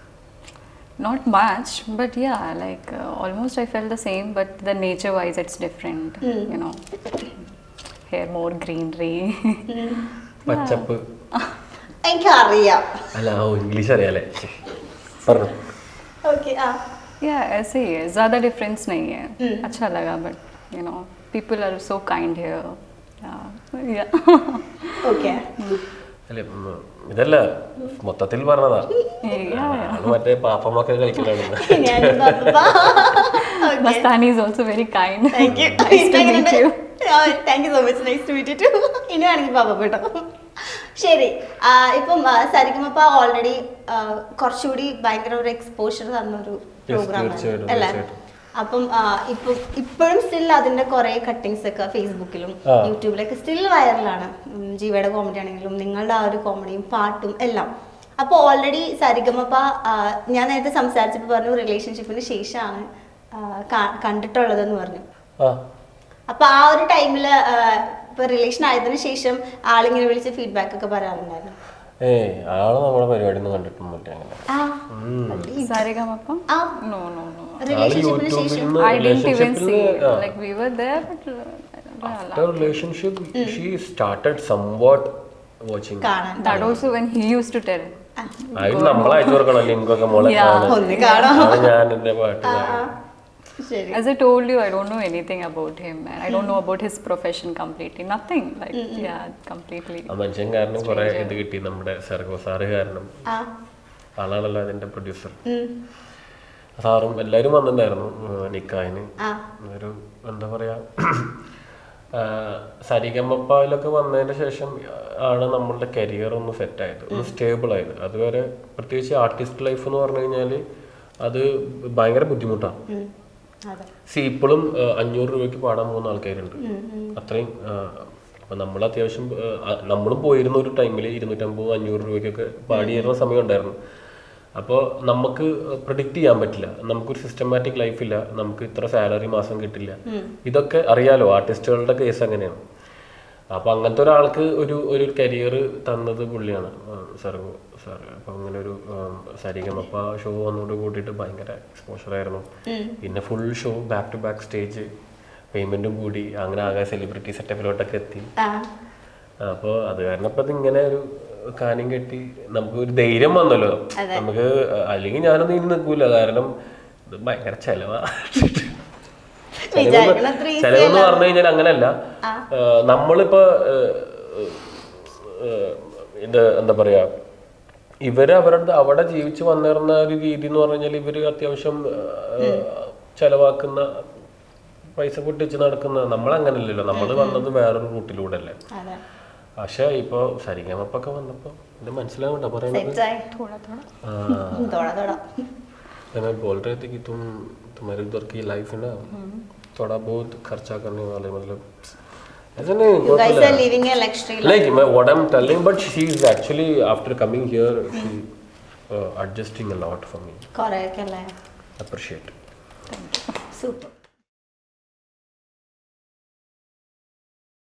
not much, but yeah, like uh, almost I felt the same, but the nature wise it's different. You know, here more greenery. പച്ചപ്പ് എനിക്കറിയാം അല്ല ഓ English അറിയാലേ പറഞ്ഞു okay ആ yeah, ऐसे ही है ज़्यादा difference नहीं है. अच्छा लगा, but you know, people are so kind here. Yeah, yeah. Okay അല്ല ഉം, ഇതല്ല മൊത്തത്തിൽ പറഞ്ഞതാ yeah, yeah. ആള് മറ്റേ പാപ്പമൊക്കെ കളിക്കലാണ് ഞാനും okay Mastani is also very kind. Thank you nice to meet you. Thank you so much nice to meet to ഇനി വേണമെങ്കിൽ പാപ്പ കേട്ടോ ശരി ആ, ഇപ്പം സരിക്കുമപ്പ ഓൾറെഡി കുറച്ചുകൂടി ഭയങ്കര ഒരു എക്സ്പോഷർ തന്നൊരു പ്രോഗ്രാം തീർച്ചയായിട്ടും, അല്ലേ തീർച്ചയായിട്ടും. അപ്പം ആ, ഇപ്പം ഇപ്പോഴും സ്റ്റിൽ അതിന്റെ കുറെ കട്ടിങ്സ് ഒക്കെ ഫേസ്ബുക്കിലും ആ. യൂട്യൂബിലൊക്കെ സ്റ്റിൽ വൈറലാണ് ജീവയുടെ കോമഡി ആണെങ്കിലും നിങ്ങളുടെ ആ ഒരു കോമഡിയും പാട്ടും എല്ലാം അപ്പോൾ ഓൾറെഡി സരിഗമപ്പ ആ, ഞാൻ നേരത്തെ സംസാരിച്ചപ്പോൾ പറഞ്ഞു റിലേഷൻഷിപ്പിന് ശേഷമാണ് ആ, ക- കണ്ടിട്ടുള്ളതെന്ന് പറഞ്ഞു ആ അപ്പൊ ആ ഒരു ടൈമില് ഇപ്പൊ റിലേഷൻ ആയതിനു ശേഷം ആളിങ്ങനെ വിളിച്ച് ഫീഡ്ബാക്ക് ഒക്കെ പറയാറുണ്ടായിരുന്നു ഏയ് ആള് നമ്മുടെ പരിപാടി ഒന്നും കണ്ടിട്ടൊന്നുമില്ല അങ്ങനെ ആ Saregama ആ No, no, no. റിലേഷൻഷിപ്പിന് യൂട്യൂബിൽ ശേഷം നിന്ന് I didn't even see. relationship ല്, ആ. Like we were there, but uh, I don't know. after relationship she started somewhat watching കാണാൻ That also when he used to tell. അതിന് നമ്മൾ അയച്ചു കൊടുക്കണം ലിങ്കൊക്കെ മോളെ Yeah. കാണാൻ. ഒന്ന് കാണാം അത് ഞാൻ എന്റെ പാട്ട് ആ, പാടും. ആ. ശരി As I told you, I don't know anything about him, and I don't know about his profession completely. Nothing. Like yeah, completely. ആ മനുഷ്യൻ കാരണം കുറെ ഇത് കിട്ടി നമ്മുടെ സർഗോ സാറ് കാരണം ആ ആളാണല്ലോ അതിന്റെ പ്രൊഡ്യൂസർ ഉം. സാറും എല്ലാവരും വന്നിട്ടുണ്ടായിരുന്നു ഉം, നിക്കാഹിന് ആ ഒരു എന്താ പറയാ സരിഗമപ്പയിലൊക്കെ വന്നതിന് ശേഷം ആണ് നമ്മളുടെ കരിയർ ഒന്ന് സെറ്റ് ആയത് ഒന്ന് സ്റ്റേബിൾ ആയത് അതുവരെ പ്രത്യേകിച്ച് ആർട്ടിസ്റ്റ് ലൈഫ് എന്ന് പറഞ്ഞു കഴിഞ്ഞാൽ അത് ഭയങ്കര ബുദ്ധിമുട്ടാണ് ഉം. അതെ സി ഇപ്പോഴും അഞ്ഞൂറ് രൂപയ്ക്ക് പാടാൻ പോകുന്ന ആൾക്കാരുണ്ട് അത്രയും അപ്പൊ നമ്മൾ അത്യാവശ്യം ആ, നമ്മളും പോയിരുന്ന ഒരു ടൈമിൽ ഇരുന്നൂറ്റമ്പത് അഞ്ഞൂറ് രൂപയ്ക്കൊക്കെ പാടിയിരുന്ന സമയം ഉണ്ടായിരുന്നു അപ്പോൾ നമുക്ക് പ്രഡിക്റ്റ് ചെയ്യാൻ പറ്റില്ല നമുക്കൊരു സിസ്റ്റമാറ്റിക് ലൈഫില്ല നമുക്ക് ഇത്ര സാലറി മാസം കിട്ടില്ല ഇതൊക്കെ അറിയാലോ ആർട്ടിസ്റ്റുകളുടെ കേസ് അങ്ങനെയാണ് അപ്പൊ അങ്ങനത്തെ ഒരാൾക്ക് ഒരു ഒരു കരിയർ തന്നത് പുള്ളിയാണ് സർഗോ സാർ അപ്പൊ അങ്ങനെ ഒരു സരിഗമപ്പ ഷോ വന്നോട് കൂട്ടിയിട്ട് ഭയങ്കര എക്സ്പോഷർ ആയിരുന്നു പിന്നെ full show back to back stage പേയ്മെന്റും കൂടി അങ്ങനെ ആകെ സെലിബ്രിറ്റി സെറ്റപ്പിലോട്ടൊക്കെ എത്തി ആ അപ്പോൾ അത് കാരണം ഇപ്പം ഇങ്ങനെ ഒരു കാര്യം കെട്ടി നമുക്ക് ഒരു ധൈര്യം വന്നല്ലോ അതെ. നമുക്ക് അല്ലെങ്കിൽ ഞാനൊന്നും ഇനി നിൽക്കൂല കാരണം ഇത് ഭയങ്കര ചെലവാ വിചാരിക്കണ അത്ര easy ചെലവെന്ന് അല്ല. പറഞ്ഞു കഴിഞ്ഞാൽ അങ്ങനെയല്ല ഏഹ് നമ്മളിപ്പോ ഏഹ്, ഏഹ്, ഇത് എന്താ പറയാ ഇവര് അവരുടെ അവിടെ ജീവിച്ചു വന്നിരുന്ന ഒരു രീതി എന്ന് പറഞ്ഞു കഴിഞ്ഞാൽ ഇവര് അത്യാവശ്യം ഏഹ്, ചെലവാക്കുന്ന പൈസ പൊട്ടിച്ച് നടക്കുന്ന നമ്മളങ്ങനല്ലല്ലോ നമ്മൾ വന്നത് വേറൊരു റൂട്ടിലൂടെ അല്ലേ അതെ പക്ഷെ ഇപ്പൊ സരിഗമപ്പൊക്കെ വന്നപ്പോ ഇത് മനസ്സിലാവണ്ട പറയണത് സെറ്റായി थोड़ा थोड़ा हाँ തോടാ തോടാ मैं बोल रहे थे कि तुम तुम्हारे उधर की लाइफ है ना थोड़ा बहुत खर्चा करने वाले मतलब ऐसा नहीं you guys are living a luxury like my, what I'm telling but she is actually after coming here she uh, adjusting a lot for me കുറേ ഒക്കെ അല്ലേ appreciate സൂപ്പർ